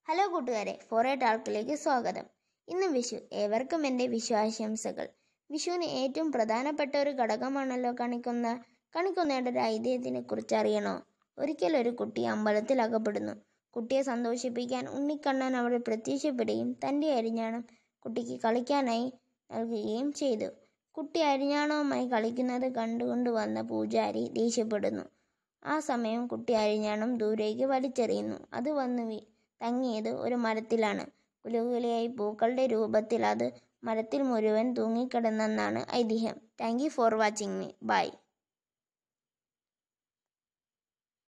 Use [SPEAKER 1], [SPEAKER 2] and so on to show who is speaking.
[SPEAKER 1] hello കൂട്ടുകാരെ four A ടാൾക്കിലേക്ക് സ്വാഗതം ഇന്ന് വിഷു ഏവർക്കും എൻ്റെ വിഷു ആശംസകൾ വിഷുവിന് ഏറ്റവും പ്രധാനപ്പെട്ട ഒരു ഘടകമാണല്ലോ കണിക്കൊന്ന കണിക്കൊന്നയുടെ ഒരു ഐതിഹ്യത്തിനെ കുറിച്ച് അറിയണോ ഒരിക്കൽ ഒരു കുട്ടി അമ്പലത്തിൽ അകപ്പെടുന്നു കുട്ടിയെ സന്തോഷിപ്പിക്കാൻ ഉണ്ണിക്കണ്ണൻ അവിടെ പ്രത്യക്ഷപ്പെടുകയും തൻ്റെ അരിഞ്ഞാണം കുട്ടിക്ക് കളിക്കാനായി നൽകുകയും ചെയ്തു കുട്ടി അരിഞ്ഞാണവുമായി കളിക്കുന്നത് കണ്ടുകൊണ്ട് വന്ന പൂജാരി ദേഷ്യപ്പെടുന്നു ആ സമയം കുട്ടി അരിഞ്ഞാണം ദൂരേക്ക് വലിച്ചെറിയുന്നു അത് വന്ന് വീ തങ്ങിയത് ഒരു മരത്തിലാണ് കുലുകുലയായി പൂക്കളുടെ രൂപത്തിൽ അത് മരത്തിൽ മുഴുവൻ തൂങ്ങിക്കിടന്നെന്നാണ് ഐതിഹ്യം thank you for watching me by